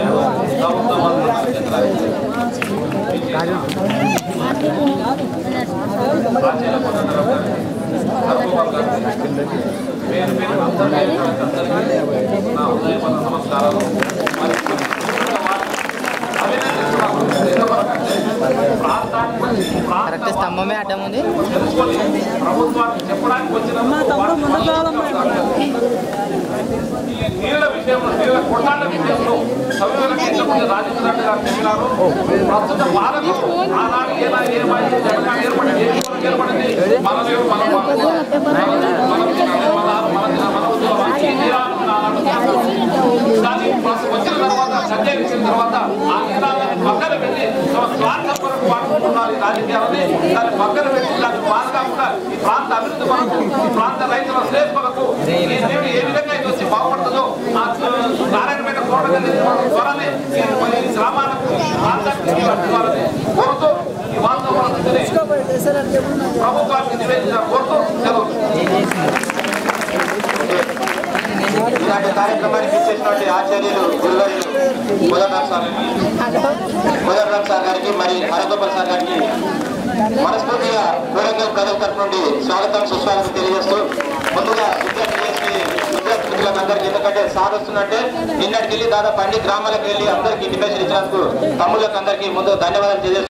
పేరు పేరు అందరికీ అందరికీ నా హృదయపూర్వక నమస్కారాలు మరి కరెక్ట్ స్తంభమే అడ్డం ఉంది తెలుసుకొని ప్రభుత్వానికి చెప్పడానికి వచ్చిన ఈ నీళ్ళ విషయంలో నీళ్ళ కొట్లాట విషయంలో సంవిధానం ఇంతకుముందు రాజేంద్ర రెడ్డి గారు చెప్పినారు ప్రస్తుత పాలకులు ఆనాడు ఎలా ఏమైంది తెలంగాణ ఏర్పడింది ఏ కొరకు ఏర్పడింది మన దేవుడు మన పాలన. మన మన మన మన ఉద్యోగం ఈ తీరాలను ఆనాడు కానీ ప్రస్తుతం వచ్చిన తర్వాత సంజయ్ ఇచ్చిన తర్వాత ఆ తీరాలను పక్కన పెట్టి తమ స్వార్థం కొరకు వాడుకుంటున్నారు ఈ రాజకీయాలని దాన్ని పక్కన పెట్టి దాన్ని బాధ కాకుండా ఈ ప్రాంత అభివృద్ధి కొరకు ఈ ప్రాంత రైతుల శ్రేయస్ కొరకు ఈ దేవుడు ఏ విధంగా ఇది వచ్చి బాగుపడుతుందో ఆ నారాయణపేట కోటగల్లి త్వరనే ఈ ఈ గ్రామాలకు ఈ ప్రాంతానికి తీసుకురావాలని కోరుతూ ఈ వాతావరణాన్ని ప్రభుత్వానికి నివేదించిన కోరుతూ సెలవు ఇలాంటి కార్యక్రమానికి ఇచ్చేసినటువంటి ఆచార్యులు గురుగారు కోదండరామ్ సార్ కోదండరామ్ సార్ గారికి మరి హరగోపాల్ సార్ గారికి మనస్ఫూర్తిగా వరంగల్ ప్రజల తరఫు నుండి స్వాగతం సుస్వాగతం తెలియజేస్తూ ముందుగా విద్యార్థి విద్యార్థి మిత్రులందరికీ ఎందుకంటే సార్ వస్తున్నట్టే నిన్నటికి వెళ్ళి దాదాపు అన్ని గ్రామాలకు వెళ్ళి అందరికీ ఇంటిమేషన్ ఇచ్చినందుకు తమ్ముళ్ళకి అందరికీ ముందు ధన్యవాదాలు తెలియజేస్తూ